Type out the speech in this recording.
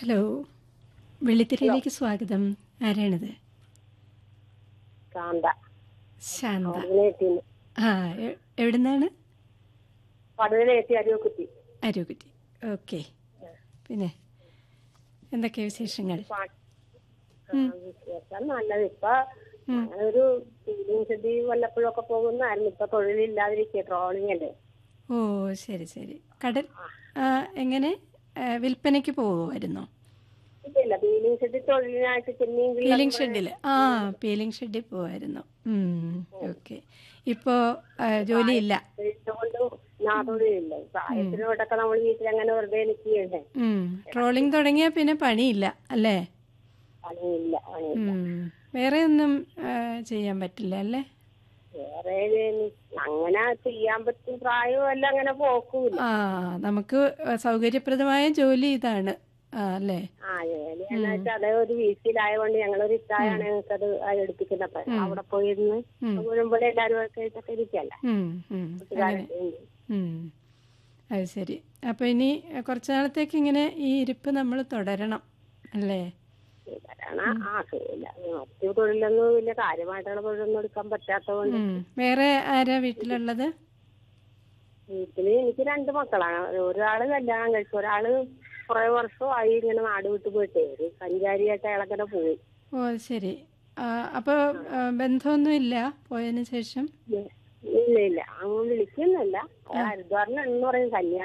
Hello വെള്ളിത്തിരയിലേക്ക് സ്വാഗതം ആരാണിത് കാന്ത ശാന്ത പടുതലെത്തിന്ന് ആ എ- എവിടുന്നാണ് പടുതലെത്തി അരുവക്കുത്തി അരൂകുറ്റി ഓക്കെ പിന്നെ എന്തൊക്കെയാ വിശേഷങ്ങൾ വിശേഷം നല്ലത് ഇപ്പൊ ഒരു ഫീലിംഗ് സിറ്റി വല്ലപ്പോഴൊക്കെ പോകുന്നായിരുന്നു ഇപ്പൊ തൊഴിലില്ലാതിരിക്കുക ട്രോളിംഗ് അല്ലേ ഓ ശരി ശരി കടൽ ആ, എങ്ങനെ ആ, വിൽപ്പനയ്ക്ക് പോകുമായിരുന്നോ ഇല്ല ഫീലിംഗ് സിറ്റി തൊഴിലിനായിട്ട് ചെന്നീങ്കിൽ പീലിംഗ് ഷെഡിൽ ആ പീലിംഗ് ഷെഡിൽ പോവായിരുന്നു ഓക്കെ ഇപ്പോൾ ജോലിയില്ല കൊണ്ട് തൊഴിലില്ല പ്രായത്തിനോട്ടൊക്കെ നമ്മൾ വീട്ടിൽ അങ്ങനെ വെറുതെ നിൽക്കുകയല്ലേ ഉം. ട്രോളിംഗ് തുടങ്ങിയാൽ പിന്നെ പണിയില്ല അല്ലേ പണിയില്ല പണിയില്ല ഉം. വേറെ ഒന്നും ആ, ചെയ്യാൻ പറ്റില്ല അല്ലേ വേറെ അങ്ങനെ ചെയ്യാൻ പറ്റും പ്രായമല്ല അങ്ങനെ പോക്കൂല ആ നമുക്ക് സൗകര്യപ്രദമായ ജോലി ഇതാണ് ആ, അല്ലേ ആ ജോലിയെന്ന് വെച്ചാൽ അതേ ഒരു വീട്ടിലായതുകൊണ്ട് ഞങ്ങളൊരു ഇത്തായാണ് ഞങ്ങൾക്കത് എടുപ്പിക്കുന്നത് അപ്പൊ അവിടെ പോയിരുന്ന് മുഴുവൻ എല്ലാവരും ഒക്കെ ഇതൊക്കെ ഇരിക്കല്ല ഉം, ഉം. അങ്ങനെ ഉം. അത് ശരി അപ്പോൾ ഇനി കുറച്ച് നാളത്തേക്ക് ഇങ്ങനെ ഈ ഇരിപ്പ് നമ്മൾ തുടരണം അല്ലേ കാരണം ആ ഇല്ല മറ്റു തൊഴിലൊന്നും വലിയ കാര്യമായിട്ടുള്ള തൊഴിലൊന്നും എടുക്കാൻ പറ്റാത്തതുകൊണ്ട് ഉം. വേറെ ആരാ വീട്ടിലുള്ളത് വീട്ടില് എനിക്ക് രണ്ട് മക്കളാണ് ഒരാള് കല്യാണം കഴിച്ചു ഒരാള് കുറെ വർഷമായി ഇങ്ങനെ നാട് വിട്ടു പോയിട്ടേ ഒരു സഞ്ചാരിയായിട്ട് അയാളങ്ങനെ പോയി ഓ അത് ശരി ആ, അപ്പോൾ ആ, ബന്ധമൊന്നുമില്ല പോയതിന് ശേഷം ഇല്ല ഇല്ല അങ്ങ് വിളിക്കുന്നില്ല ഹരിദ്വാറിന് എന്ന് പറയും കല്യാണം